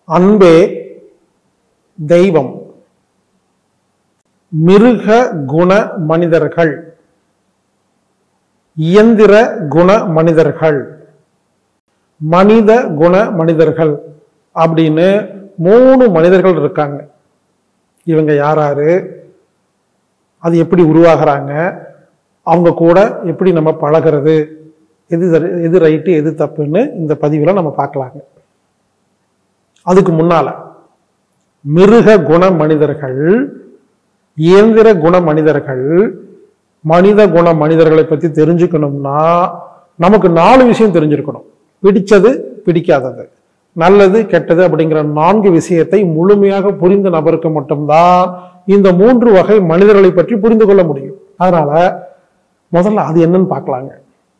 அன்பே தெய்வம் மிருக குண மனிதர்கள் இயந்திர குண மனிதர்கள் மனித குண மனிதர்கள் அப்படின்னு மூணு மனிதர்கள் இருக்காங்க இவங்க யாராரு அது எப்படி உருவாகிறாங்க அவங்க கூட எப்படி நம்ம பழகிறது எது சரி- எது ரைட்டு எது தப்புன்னு இந்த பதிவில் நம்ம பார்க்கலாங்க அதுக்கு முன்னால மிருக குண மனிதர்கள் இயந்திர குண மனிதர்கள் மனித குண மனிதர்களை பத்தி தெரிஞ்சுக்கணும்னா நமக்கு நாலு விஷயம் தெரிஞ்சிருக்கணும் பிடிச்சது பிடிக்காதது நல்லது கெட்டது அப்படிங்கிற நான்கு விஷயத்தை முழுமையாக புரிந்த நபருக்கு மட்டும்தான் இந்த மூன்று வகை மனிதர்களை பற்றி புரிந்து கொள்ள முடியும் அதனால முதல்ல அது என்னன்னு பார்க்கலாங்க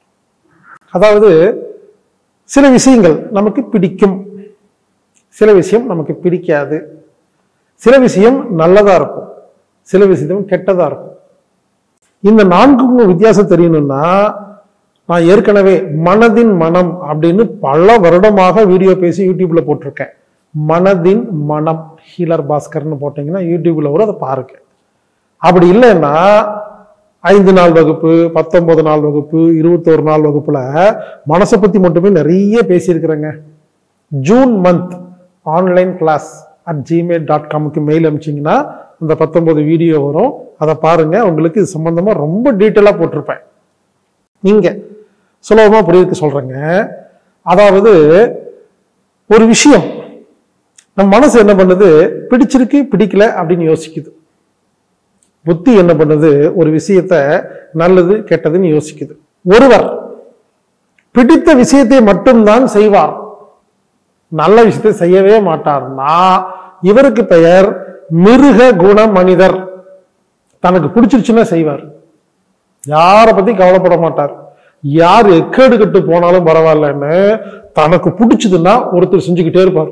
அதாவது சில விஷயங்கள் நமக்கு பிடிக்கும் சில விஷயம் நமக்கு பிடிக்காது சில விஷயம் நல்லதா இருக்கும் சில விஷயம் கெட்டதா இருக்கும் இந்த நான்குக்கும் வித்தியாசம் தெரியணும்னா நான் ஏற்கனவே மனதின் மனம் அப்படின்னு பல வருடமாக வீடியோ பேசி யூடியூப்ல போட்டிருக்கேன் மனதின் மனம் ஹீலர் பாஸ்கர்னு போட்டீங்கன்னா யூடியூப்ல வரும் அதை பாருங்க அப்படி இல்லைன்னா ஐந்து நாள் வகுப்பு பத்தொன்பது நாள் வகுப்பு இருபத்தோரு நாள் வகுப்புல மனசை பத்தி மட்டுமே நிறைய பேசியிருக்கிறேங்க June month online class at Gmail dot காமுக்கு மெயில் அனுப்பிச்சிங்கன்னா இந்த பத்தொன்பது வீடியோ வரும் அதை பாருங்க உங்களுக்கு இது சம்பந்தமா ரொம்ப டீட்டெயிலாக போட்டிருப்பேன் நீங்க சுலபமா புரியுதுக்கு சொல்றேங்க அதாவது ஒரு விஷயம் நம்ம மனசு என்ன பண்ணுது பிடிச்சிருக்கு பிடிக்கல அப்படின்னு யோசிக்குது புத்தி என்ன பண்ணுது ஒரு விஷயத்த நல்லது கெட்டதுன்னு யோசிக்குது ஒருவர் பிடித்த விஷயத்தை மட்டும்தான் செய்வார் நல்ல விஷயத்தை செய்யவே மாட்டார்னா இவருக்கு பெயர் மிருக குண மனிதர் தனக்கு பிடிச்சிருச்சுன்னா செய்வார் யாரை பத்தி கவலைப்பட மாட்டார் யார் எக்கேடு கட்டு போனாலும் பரவாயில்லன்னு தனக்கு பிடிச்சதுன்னா ஒருத்தர் செஞ்சுக்கிட்டே இருப்பார்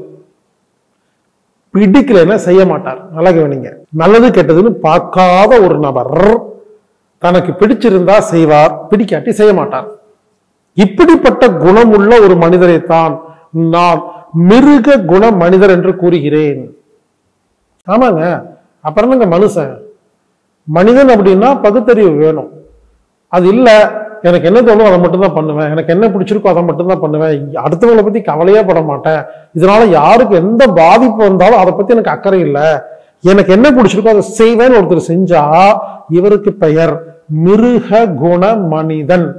பிடிக்கலைன்னா செய்ய மாட்டார் நல்லா கவனிங்க நல்லது கெட்டதுன்னு பார்க்காத ஒரு நபர் தனக்கு பிடிச்சிருந்தா செய்வார் பிடிக்காட்டி செய்ய மாட்டார் இப்படிப்பட்ட குணமுள்ள ஒரு மனிதரைத்தான் நான் மிருக குண மனிதர் என்று கூறுகிறேன் ஆமாங்க அப்புறம் என்னங்க மனுஷன் மனிதன் அப்படின்னா பகுத்தறிவு வேணும் அது இல்ல எனக்கு என்ன தோணும் அதை மட்டும் தான் பண்ணுவேன் எனக்கு என்ன பிடிச்சிருக்கோ அதை மட்டும் தான் பண்ணுவேன் அடுத்தவங்களை பத்தி கவலையே பட மாட்டேன் இதனால யாருக்கு எந்த பாதிப்பு வந்தாலும் அதை பத்தி எனக்கு அக்கறை இல்லை எனக்கு என்ன பிடிச்சிருக்கோ அதை செய்வேன்னு ஒருத்தர் செஞ்சா இவருக்கு பெயர் மிருக குண மனிதன்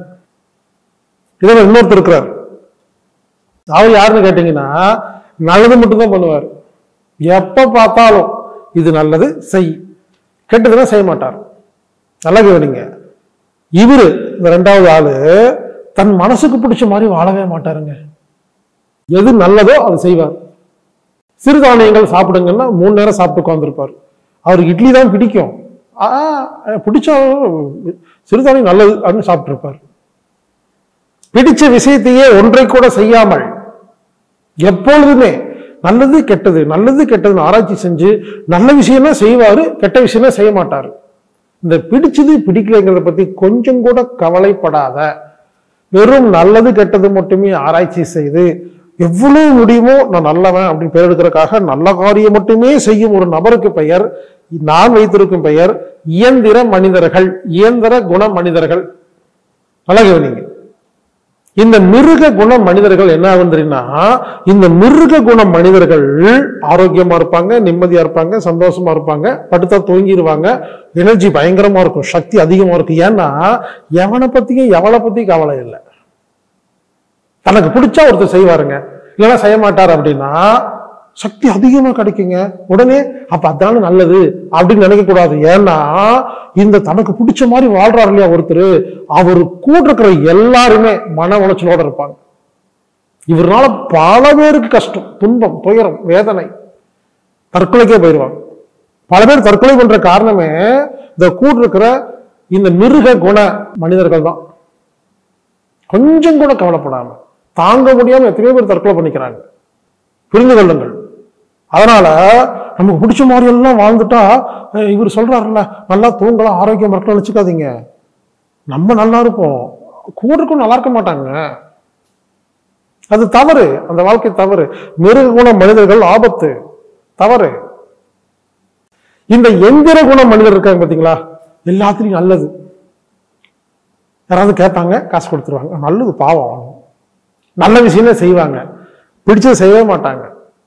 இதுல இன்னொருத்தர் இருக்கிறார் அவர் யாருன்னு கேட்டீங்கன்னா நல்லது மட்டும்தான் பண்ணுவார் எப்ப பார்த்தாலும் இது நல்லது செய் கெட்டதுன்னா செய்ய மாட்டார் நல்லா கவனிங்க இவரு இந்த ரெண்டாவது ஆளு தன் மனசுக்கு பிடிச்ச மாதிரி வாழவே மாட்டாருங்க எது நல்லதோ அதை செய்வார் சிறுதானியங்கள் சாப்பிடுங்கன்னா மூணு நேரம் சாப்பிட்டு உட்காந்துருப்பார் அவருக்கு இட்லி தான் பிடிக்கும் ஆ பிடிச்சா சிறுதானியம் நல்லது அப்படின்னு சாப்பிட்டு இருப்பார் பிடிச்ச விஷயத்தையே ஒன்றை கூட செய்யாமல் எப்பொழுதுமே நல்லது கெட்டது நல்லது கெட்டதுன்னு ஆராய்ச்சி செஞ்சு நல்ல விஷயம்னா செய்வாரு கெட்ட விஷயம்னா செய்ய மாட்டாரு இந்த பிடிச்சது பிடிக்கலைங்கிறத பத்தி கொஞ்சம் கூட கவலைப்படாத வெறும் நல்லது கெட்டது மட்டுமே ஆராய்ச்சி செய்து எவ்வளவு முடியுமோ நான் நல்லவன் அப்படின்னு பெயர் எடுக்கிறதுக்காக நல்ல காரியம் மட்டுமே செய்யும் ஒரு நபருக்கு பெயர் நான் வைத்திருக்கும் பெயர் இயந்திர மனிதர்கள் இயந்திர குண மனிதர்கள் நல்லா கவனிங்க இந்த மிருக குண மனிதர்கள் என்ன ஆகும் தெரியுமா இந்த மிருக குண மனிதர்கள் ஆரோக்கியமா இருப்பாங்க நிம்மதியா இருப்பாங்க சந்தோஷமா இருப்பாங்க படுத்தா தூங்கிடுவாங்க எனர்ஜி பயங்கரமா இருக்கும் சக்தி அதிகமா இருக்கும் ஏன்னா எவனை பத்தியும் எவளை பத்தி கவலை இல்லை தனக்கு பிடிச்சா ஒருத்தர் செய்வாருங்க இல்லைன்னா செய்ய மாட்டார் அப்படின்னா சக்தி அதிகமா கிடைக்குங்க உடனே அப்ப அதான நல்லது அப்படின்னு நினைக்க கூடாது ஏன்னா இந்த தனக்கு பிடிச்ச மாதிரி வாழ்றாரு இல்லையா ஒருத்தர் அவர் கூட இருக்கிற எல்லாருமே மன உளைச்சலோட இருப்பாங்க இவரால பல பேருக்கு கஷ்டம் துன்பம் துயரம் வேதனை தற்கொலைக்கே போயிடுவாங்க பல பேர் தற்கொலை பண்ற காரணமே இந்த கூட இருக்கிற இந்த மிருக குண மனிதர்கள் தான் கொஞ்சம் கூட கவலைப்படாம தாங்க முடியாம எத்தனையோ பேர் தற்கொலை பண்ணிக்கிறாங்க புரிந்து கொள்ளுங்கள் அதனால நமக்கு பிடிச்ச மாதிரி எல்லாம் வாழ்ந்துட்டா அஹ் இவர் சொல்றாருல்ல நல்லா தூங்கலாம் ஆரோக்கியம் இருக்கணும்னு வச்சுக்காதீங்க நம்ம நல்லா இருப்போம் கூட இருக்கும் நல்லா இருக்க மாட்டாங்க அது தவறு அந்த வாழ்க்கை தவறு மிருக குண மனிதர்கள் ஆபத்து தவறு இந்த எந்திர குண மனிதர் இருக்காங்க பாத்தீங்களா எல்லாத்துலயும் நல்லது யாராவது கேட்பாங்க காசு கொடுத்துருவாங்க நல்லது பாவம் அவங்க. நல்ல விஷயமே செய்வாங்க பிடிச்சது செய்யவே மாட்டாங்க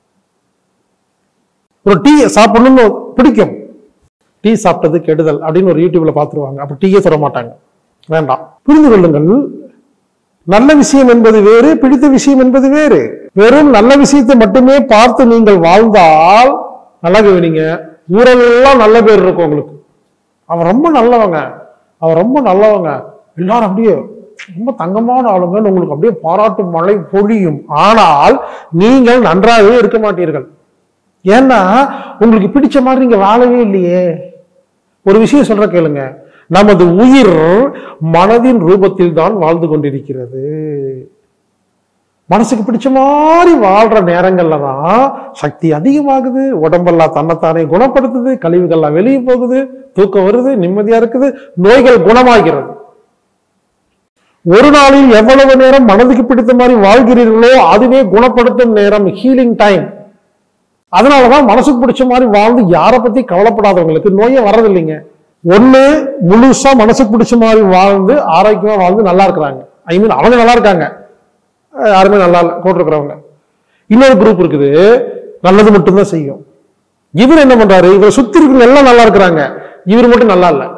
ஒரு டீ சாப்பிடணும்னு பிடிக்கும் டீ சாப்பிட்டது கெடுதல் அப்படின்னு ஒரு யூடியூப்ல பார்த்துருவாங்க அப்ப டீயே சொல்ல மாட்டாங்க வேண்டாம் புரிந்து கொள்ளுங்கள் நல்ல விஷயம் என்பது வேறு பிடித்த விஷயம் என்பது வேறு வெறும் நல்ல விஷயத்தை மட்டுமே பார்த்து நீங்கள் வாழ்ந்தால் நல்லா கவனிங்க ஊரெல்லாம் நல்ல பேர் இருக்கும் உங்களுக்கு அவன் ரொம்ப நல்லவங்க அவன் ரொம்ப நல்லவங்க எல்லாரும் அப்படியே ரொம்ப தங்கமான ஆளுங்கன்னு உங்களுக்கு அப்படியே பாராட்டு மழை பொழியும் ஆனால் நீங்கள் நன்றாகவே இருக்க மாட்டீர்கள் ஏன்னா உங்களுக்கு பிடிச்ச மாதிரி நீங்க வாழவே இல்லையே ஒரு விஷயம் சொல்ற கேளுங்க நமது உயிர் மனதின் ரூபத்தில் தான் வாழ்ந்து கொண்டிருக்கிறது மனசுக்கு பிடிச்ச மாதிரி வாழ்ற நேரங்கள்ல தான் சக்தி அதிகமாகுது உடம்பெல்லாம் தன்னைத்தானே குணப்படுத்துது கழிவுகள்லாம் வெளியே போகுது தூக்கம் வருது நிம்மதியா இருக்குது நோய்கள் குணமாகிறது ஒரு நாளில் எவ்வளவு நேரம் மனதுக்கு பிடித்த மாதிரி வாழ்கிறீர்களோ அதுவே குணப்படுத்தும் நேரம் ஹீலிங் டைம் அதனாலதான் மனசுக்கு பிடிச்ச மாதிரி வாழ்ந்து யாரை பத்தி கவலைப்படாதவங்களுக்கு நோயே வர்றதில்லைங்க ஒண்ணு முழுசா மனசுக்கு பிடிச்ச மாதிரி வாழ்ந்து ஆரோக்கியமா வாழ்ந்து நல்லா இருக்கிறாங்க ஐ மீன் அவங்க நல்லா இருக்காங்க அஹ் யாருமே நல்லா இல்லை போட்டிருக்கிறவங்க இன்னொரு குரூப் இருக்குது நல்லது மட்டும்தான் செய்யும் இவர் என்ன பண்றாரு இவரை சுத்தி இருக்கிறவங்க எல்லாம் நல்லா இருக்கிறாங்க இவர் மட்டும் நல்லா இல்லை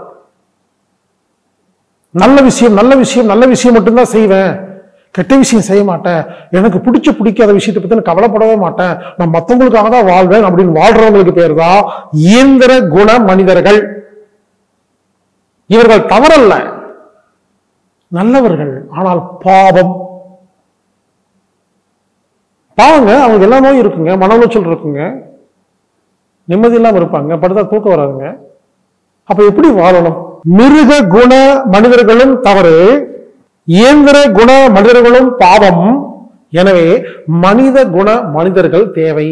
நல்ல விஷயம் நல்ல விஷயம் நல்ல விஷயம் மட்டும்தான் செய்வேன் கெட்ட விஷயம் செய்ய மாட்டேன் எனக்கு பிடிச்ச பிடிக்காத விஷயத்தை பத்தி நான் கவலைப்படவே மாட்டேன் நான் மத்தவங்களுக்காக தான் வாழ்வேன் அப்படின்னு வாழ்றவங்களுக்கு பேர் தான் இயந்திர குண மனிதர்கள் இவர்கள் தவறல்ல நல்லவர்கள் ஆனால் பாவம் பாவங்க அவங்க எல்லா நோயும் இருக்குங்க மன உளைச்சல் இருக்குங்க நிம்மதி இல்லாம இருப்பாங்க படுத்தா தூக்கம் வராதுங்க அப்ப எப்படி வாழணும் மிருக குண மனிதர்களும் தவறு இயந்திர குண மனிதர்களும் பாவம் எனவே மனித குண மனிதர்கள் தேவை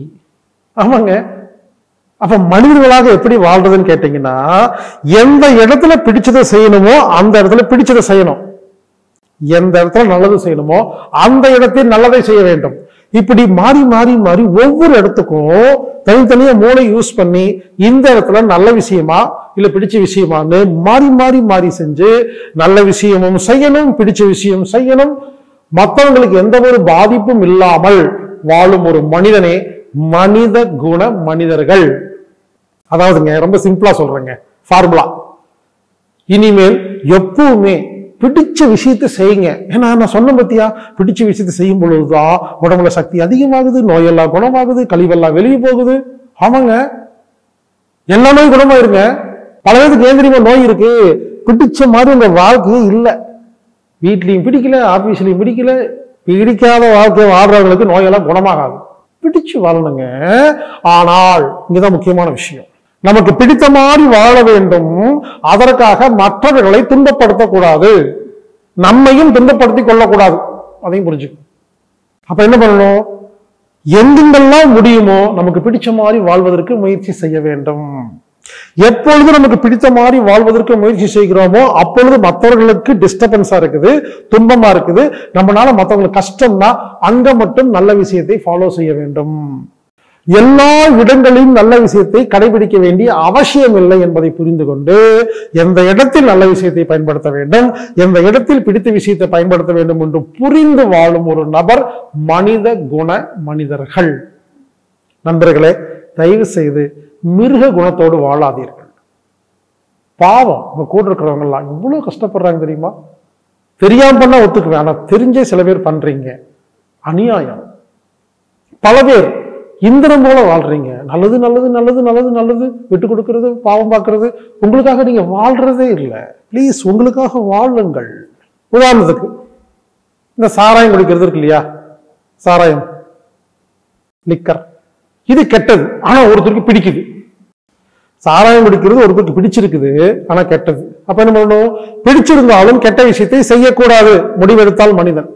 ஆமாங்க அப்ப மனிதர்களாக எப்படி வாழ்றதுன்னு கேட்டீங்கன்னா எந்த இடத்துல பிடிச்சதை செய்யணுமோ அந்த இடத்துல பிடிச்சதை செய்யணும் எந்த இடத்துல நல்லது செய்யணுமோ அந்த இடத்தில் நல்லதை செய்ய வேண்டும் இப்படி மாறி மாறி மாறி ஒவ்வொரு இடத்துக்கும் தனித்தனியா மூளை யூஸ் பண்ணி இந்த இடத்துல நல்ல விஷயமா இல்ல பிடிச்ச விஷயமான்னு மாறி மாறி மாறி செஞ்சு நல்ல விஷயமும் செய்யணும் பிடிச்ச விஷயம் செய்யணும் மற்றவங்களுக்கு எந்த ஒரு பாதிப்பும் இல்லாமல் வாழும் ஒரு மனிதனே மனித குண மனிதர்கள் அதாவதுங்க ரொம்ப சிம்பிளா சொல்றேங்க ஃபார்முலா இனிமேல் எப்பவுமே பிடிச்ச விஷயத்தை செய்யுங்க ஏன்னா நான் சொன்ன பத்தியா பிடிச்ச விஷயத்தை செய்யும் பொழுதுதான் உடம்புல சக்தி அதிகமாகுது நோயெல்லாம் குணமாகுது கழிவெல்லாம் வெளியே போகுது ஆமாங்க எல்லா நோயும் குணமாயிருங்க பல பேருக்கு ஏன் தெரியுமா நோய் இருக்கு பிடிச்ச மாதிரி உங்க வாழ்க்கையே இல்லை வீட்லயும் பிடிக்கல ஆபீஸ்லயும் பிடிக்கல பிடிக்காத வாழ்க்கை வாழ்றவங்களுக்கு நோயெல்லாம் குணமாகாது பிடிச்சு வாழணுங்க ஆனால் இங்கதான் முக்கியமான விஷயம் நமக்கு பிடித்த மாதிரி வாழ வேண்டும் அதற்காக மற்றவர்களை துன்பப்படுத்தக்கூடாது நம்மையும் துன்பப்படுத்திக் கொள்ளக்கூடாது அதையும் புரிஞ்சுக்கணும் அப்ப என்ன பண்ணணும் எங்கெங்கெல்லாம் முடியுமோ நமக்கு பிடிச்ச மாதிரி வாழ்வதற்கு முயற்சி செய்ய வேண்டும் எப்பொழுது நமக்கு பிடித்த மாதிரி வாழ்வதற்கு முயற்சி செய்கிறோமோ அப்பொழுது மற்றவர்களுக்கு டிஸ்டர்பன்ஸா இருக்குது துன்பமா இருக்குது நம்மளால மற்றவங்களுக்கு கஷ்டம்னா அங்க மட்டும் நல்ல விஷயத்தை ஃபாலோ செய்ய வேண்டும் எல்லா இடங்களிலும் நல்ல விஷயத்தை கடைபிடிக்க வேண்டிய அவசியம் இல்லை என்பதை புரிந்து கொண்டு எந்த இடத்தில் நல்ல விஷயத்தை பயன்படுத்த வேண்டும் எந்த இடத்தில் பிடித்த விஷயத்தை பயன்படுத்த வேண்டும் என்று புரிந்து வாழும் ஒரு நபர் மனித குண மனிதர்கள் நண்பர்களே தயவு செய்து மிருக குணத்தோடு வாழாதீர்கள் பாவம் உங்க கூட இருக்கிறவங்க எல்லாம் இவ்வளவு கஷ்டப்படுறாங்க தெரியுமா தெரியாம பண்ணா ஒத்துக்குவேன் ஆனா தெரிஞ்சே சில பேர் பண்றீங்க அநியாயம் பல பேர் இந்திரம் போல வாழ்றீங்க நல்லது நல்லது நல்லது நல்லது நல்லது விட்டு கொடுக்கறது பாவம் பார்க்கறது உங்களுக்காக நீங்க வாழ்றதே இல்லை ப்ளீஸ் உங்களுக்காக வாழுங்கள் உதாரணத்துக்கு இந்த சாராயம் குடிக்கிறது இருக்கு இல்லையா சாராயம் லிக்கர் இது கெட்டது ஆனா ஒருத்தருக்கு பிடிக்குது சாராயம் குடிக்கிறது ஒருத்தருக்கு பிடிச்சிருக்குது ஆனா கெட்டது அப்ப என்ன பண்ணணும் பிடிச்சிருந்தாலும் கெட்ட விஷயத்தை செய்யக்கூடாது முடிவெடுத்தால் மனிதன்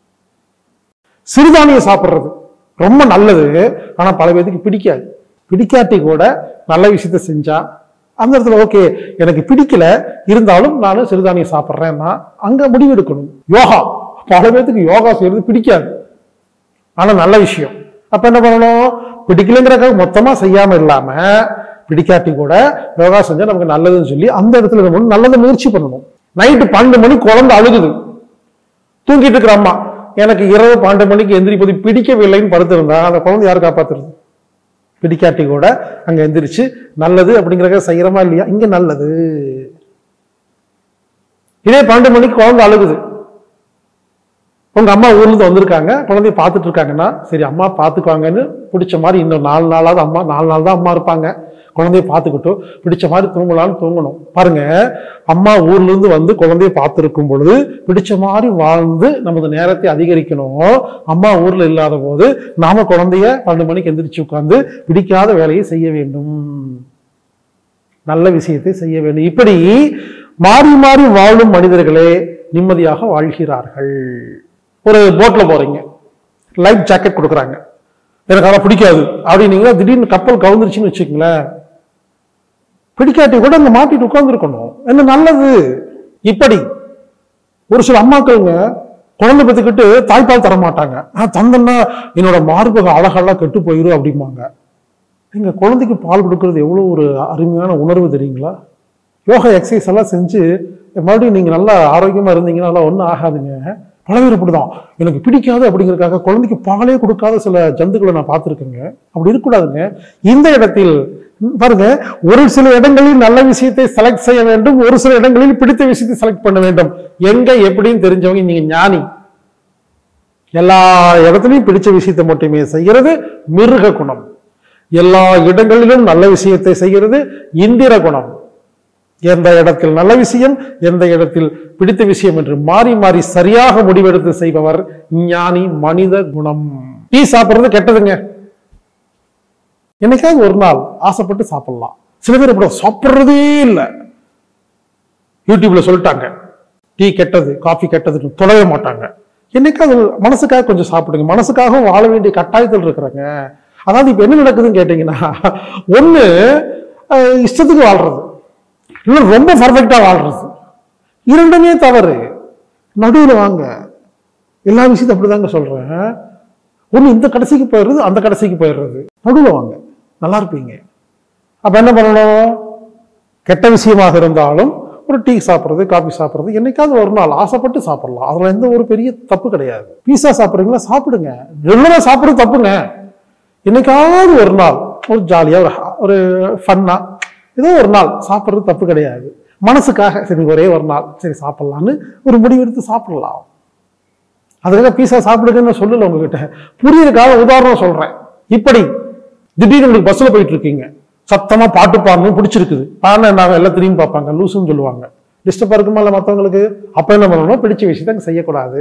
சிறுதானியம் சாப்பிடுறது ரொம்ப நல்லது ஆனா பல பேருக்கு பிடிக்காது பிடிக்காட்டி கூட நல்ல விஷயத்த செஞ்சா அந்த இடத்துல ஓகே எனக்கு பிடிக்கல இருந்தாலும் நான் சிறுதானியம் சாப்பிட்றேன்னா அங்க முடிவெடுக்கணும் யோகா பல பேர்த்துக்கு யோகா செய்யறது பிடிக்காது ஆனா நல்ல விஷயம் அப்ப என்ன பண்ணணும் பிடிக்கலைங்கிறக்காக மொத்தமா செய்யாம இல்லாம பிடிக்காட்டி கூட யோகா செஞ்சா நமக்கு நல்லதுன்னு சொல்லி அந்த இடத்துல நம்ம வந்து நல்லதை முயற்சி பண்ணணும் நைட்டு பன்னெண்டு மணி குழந்தை அழுகுது தூங்கிட்டு இருக்கிற அம்மா எனக்கு இரவு பன்னெண்டு மணிக்கு எந்திரிப்பது பிடிக்கவில்லைன்னு படுத்திருந்தா அந்த குழந்தை யார் காப்பாத்துறது பிடிக்காட்டி கூட அங்க எந்திரிச்சு நல்லது அப்படிங்கிறத செய்யறமா இல்லையா இங்க நல்லது இதே பன்னெண்டு மணிக்கு குழந்தை அழுகுது உங்க அம்மா ஊர்ல இருந்து வந்திருக்காங்க குழந்தைய பார்த்துட்டு இருக்காங்கன்னா சரி அம்மா பார்த்துக்குவாங்கன்னு பிடிச்ச மாதிரி இன்னும் நாலு நாளாவது அம்மா நாலு நாள் தான் அம்மா இருப்பாங்க குழந்தைய பார்த்துக்கிட்டும் பிடிச்ச மாதிரி தூங்கலாம்னு தூங்கணும் பாருங்க அம்மா ஊர்ல இருந்து வந்து குழந்தைய பார்த்துருக்கும் பொழுது பிடிச்ச மாதிரி வாழ்ந்து நமது நேரத்தை அதிகரிக்கணும் அம்மா ஊர்ல இல்லாத போது நாம குழந்தைய பன்னெண்டு மணிக்கு எந்திரிச்சு உட்கார்ந்து பிடிக்காத வேலையை செய்ய வேண்டும் நல்ல விஷயத்தை செய்ய வேண்டும் இப்படி மாறி மாறி வாழும் மனிதர்களே நிம்மதியாக வாழ்கிறார்கள் ஒரு போட்ல போறீங்க லைஃப் ஜாக்கெட் கொடுக்குறாங்க எனக்கு அதெல்லாம் பிடிக்காது அப்படின்னீங்கன்னா திடீர்னு கப்பல் கவுந்துருச்சுன்னு வச்சுக்கங்களேன் பிடிக்காட்டி கூட அங்க மாட்டிட்டு உட்கார்ந்துருக்கணும் என்ன நல்லது இப்படி ஒரு சில அம்மாக்கள்ங்க குழந்தை பெற்றுக்கிட்டு தாய்ப்பால் தர மாட்டாங்க நான் தந்தேன்னா என்னோட மார்பக அழகெல்லாம் கெட்டு போயிடும் அப்படிம்பாங்க நீங்க குழந்தைக்கு பால் கொடுக்கறது எவ்வளவு ஒரு அருமையான உணர்வு தெரியுங்களா யோகா எக்ஸசைஸ் எல்லாம் செஞ்சு மறுபடியும் நீங்க நல்லா ஆரோக்கியமா இருந்தீங்கன்னா அதெல்லாம் ஒன்றும் ஆகாதுங்க பல பேர் இப்படிதான் எனக்கு பிடிக்காது அப்படிங்கறதுக்காக குழந்தைக்கு பாலே கொடுக்காத சில ஜந்துக்களை நான் பார்த்துருக்கேங்க அப்படி இருக்கக்கூடாதுங்க இந்த இடத்தில் பாருங்க ஒரு சில இடங்களில் நல்ல விஷயத்தை செலக்ட் செய்ய வேண்டும் ஒரு சில இடங்களில் பிடித்த விஷயத்தை செலக்ட் பண்ண வேண்டும் எங்க எப்படின்னு தெரிஞ்சவங்க நீங்க ஞானி எல்லா இடத்துலையும் பிடிச்ச விஷயத்தை மட்டுமே செய்கிறது மிருக குணம் எல்லா இடங்களிலும் நல்ல விஷயத்தை செய்கிறது இந்திர குணம் எந்த இடத்தில் நல்ல விஷயம் எந்த இடத்தில் பிடித்த விஷயம் என்று மாறி மாறி சரியாக முடிவெடுத்து செய்பவர் ஞானி மனித குணம் டீ சாப்பிடுறது கெட்டதுங்க என்னைக்காவது ஒரு நாள் ஆசைப்பட்டு சாப்பிடலாம் சில பேர் இப்படி சாப்பிடுறதே இல்லை யூடியூப்ல சொல்லிட்டாங்க டீ கெட்டது காஃபி கெட்டதுன்னு தொலைவே மாட்டாங்க என்னைக்காவது மனசுக்காக கொஞ்சம் சாப்பிடுங்க மனசுக்காகவும் வாழ வேண்டிய கட்டாயத்தில் இருக்கிறாங்க அதாவது இப்ப என்ன நடக்குதுன்னு கேட்டீங்கன்னா ஒண்ணு அஹ், இஷ்டத்துக்கு வாழ்றது இல்லை ரொம்ப பர்ஃபெக்டா வாழ்றது இரண்டுமே தவறு நடுவுல வாங்க எல்லா விஷயத்தையும் அப்படிதாங்க சொல்றேன் ஒண்ணு இந்த கடைசிக்கு போயிடுறது அந்த கடைசிக்கு போயிடுறது நடுவுல வாங்க நல்லா இருப்பீங்க அப்ப என்ன பண்ணணும் கெட்ட விஷயமாக இருந்தாலும் ஒரு டீ சாப்பிட்றது காபி சாப்பிட்றது என்னைக்காவது ஒரு நாள் ஆசைப்பட்டு சாப்பிடலாம் அதுல எந்த ஒரு பெரிய தப்பு கிடையாது பீஸா சாப்பிட்றீங்களா சாப்பிடுங்க ரெகுலரா சாப்பிட்றது தப்புங்க என்னைக்காவது ஒரு நாள் ஒரு ஜாலியா ஒரு ஒரு ஃபன்னா ஏதோ ஒரு நாள் சாப்பிட்றது தப்பு கிடையாது மனசுக்காக சரி ஒரே ஒரு நாள் சரி சாப்பிடலான்னு ஒரு முடிவெடுத்து சாப்பிடலாம் அதுக்காக பீஸா சாப்பிடுங்கன்னு நான் சொல்லல உங்ககிட்ட புரியறதுக்காக உதாரணம் சொல்றேன் இப்படி திடீர்னு உங்களுக்கு பஸ்ல போயிட்டு இருக்கீங்க சத்தமா பாட்டு பாடணும் பிடிச்சிருக்குது பாடினா என்ன எல்லாம் திரும்பி பார்ப்பாங்க லூசுன்னு சொல்லுவாங்க டிஸ்டர்பா இருக்குமா இல்ல மத்தவங்களுக்கு அப்ப என்ன பண்ணணும் பிடிச்ச விஷயத்த அங்க செய்யக்கூடாது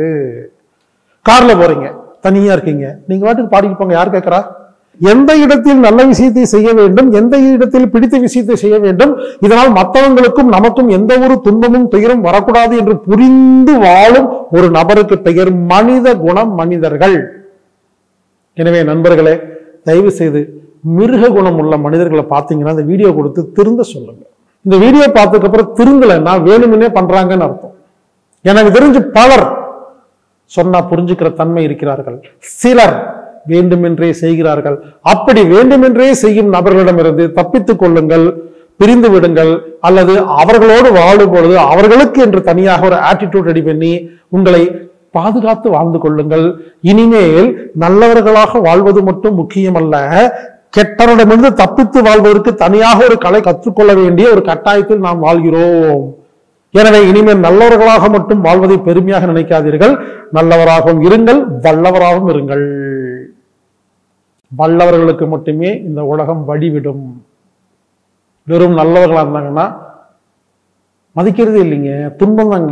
கார்ல போறீங்க தனியா இருக்கீங்க நீங்க வாட்டுக்கு பாடிட்டு போங்க யார் கேட்கறா எந்த இடத்தில் நல்ல விஷயத்தை செய்ய வேண்டும் எந்த இடத்தில் பிடித்த விஷயத்தை செய்ய வேண்டும் இதனால் மற்றவங்களுக்கும் நமக்கும் எந்த ஒரு துன்பமும் துயரும் வரக்கூடாது என்று புரிந்து வாழும் ஒரு நபருக்கு பெயர் மனித குணம் மனிதர்கள் எனவே நண்பர்களே தயவு செய்து மிருக குணம் உள்ள மனிதர்களை பார்த்தீங்கன்னா இந்த வீடியோ கொடுத்து திருந்த சொல்லுங்க இந்த வீடியோ பார்த்ததுக்கு அப்புறம் திருந்தலைன்னா வேணுமுன்னே பண்றாங்கன்னு அர்த்தம் எனக்கு தெரிஞ்சு பலர் சொன்னா புரிஞ்சுக்கிற தன்மை இருக்கிறார்கள் சிலர் வேண்டுமென்றே செய்கிறார்கள் அப்படி வேண்டுமென்றே செய்யும் நபர்களிடமிருந்து தப்பித்துக் கொள்ளுங்கள் பிரிந்து விடுங்கள் அல்லது அவர்களோடு வாழும் பொழுது அவர்களுக்கு என்று தனியாக ஒரு ஆட்டிடியூட் ரெடி பண்ணி உங்களை பாதுகாத்து வாழ்ந்து கொள்ளுங்கள் இனிமேல் நல்லவர்களாக வாழ்வது மட்டும் முக்கியமல்ல கெட்டவரிடமிருந்து தப்பித்து வாழ்வதற்கு தனியாக ஒரு கலை கற்றுக்கொள்ள வேண்டிய ஒரு கட்டாயத்தில் நாம் வாழ்கிறோம் எனவே இனிமேல் நல்லவர்களாக மட்டும் வாழ்வதை பெருமையாக நினைக்காதீர்கள் நல்லவராகவும் இருங்கள் வல்லவராகவும் இருங்கள் வல்லவர்களுக்கு மட்டுமே இந்த உலகம் வழிவிடும் வெறும் நல்லவர்களா இருந்தாங்கன்னா மதிக்கிறதே இல்லைங்க துன்பம் தாங்க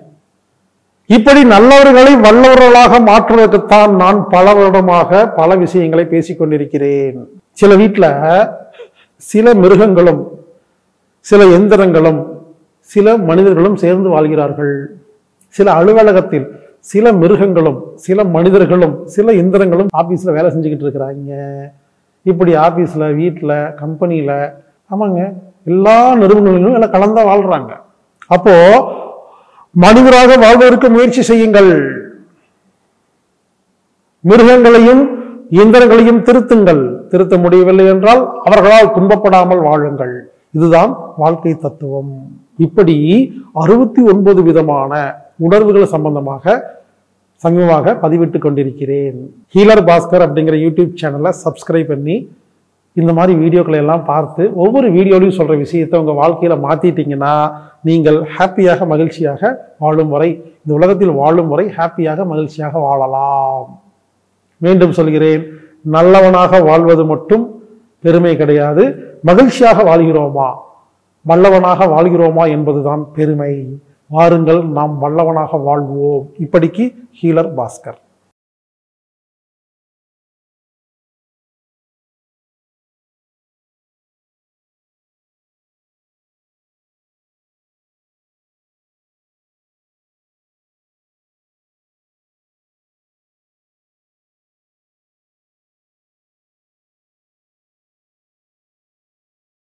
இப்படி நல்லவர்களை வல்லவர்களாக மாற்றுவதற்குத்தான் நான் பல வருடமாக பல விஷயங்களை பேசிக் கொண்டிருக்கிறேன் சில வீட்டுல சில மிருகங்களும் சில எந்திரங்களும் சில மனிதர்களும் சேர்ந்து வாழ்கிறார்கள் சில அலுவலகத்தில் சில மிருகங்களும் சில மனிதர்களும் சில இயந்திரங்களும் ஆபீஸ்ல வேலை செஞ்சுக்கிட்டு இருக்கிறாங்க இப்படி ஆபீஸ்ல வீட்டுல கம்பெனியில ஆமாங்க எல்லா நிறுவனங்களிலும் எல்லாம் கலந்தா வாழ்றாங்க அப்போ மனிதராக வாழ்வதற்கு முயற்சி செய்யுங்கள் மிருகங்களையும் இயந்திரங்களையும் திருத்துங்கள் திருத்த முடியவில்லை என்றால் அவர்களால் துன்பப்படாமல் வாழுங்கள் இதுதான் வாழ்க்கை தத்துவம் இப்படி அறுபத்தி ஒன்பது விதமான உணர்வுகள் சம்பந்தமாக சமீபமாக பதிவிட்டு கொண்டிருக்கிறேன் ஹீலர் பாஸ்கர் அப்படிங்கிற யூடியூப் சேனலை சப்ஸ்கிரைப் பண்ணி இந்த மாதிரி வீடியோக்களை எல்லாம் பார்த்து ஒவ்வொரு வீடியோலையும் சொல்கிற விஷயத்தை உங்கள் வாழ்க்கையில் மாற்றிட்டீங்கன்னா நீங்கள் ஹாப்பியாக மகிழ்ச்சியாக வாழும் வரை இந்த உலகத்தில் வாழும் வரை ஹாப்பியாக மகிழ்ச்சியாக வாழலாம் மீண்டும் சொல்கிறேன் நல்லவனாக வாழ்வது மட்டும் பெருமை கிடையாது மகிழ்ச்சியாக வாழ்கிறோமா வல்லவனாக வாழ்கிறோமா என்பதுதான் பெருமை வாருங்கள் நாம் வல்லவனாக வாழ்வோம் இப்படிக்கு ஹீலர் பாஸ்கர்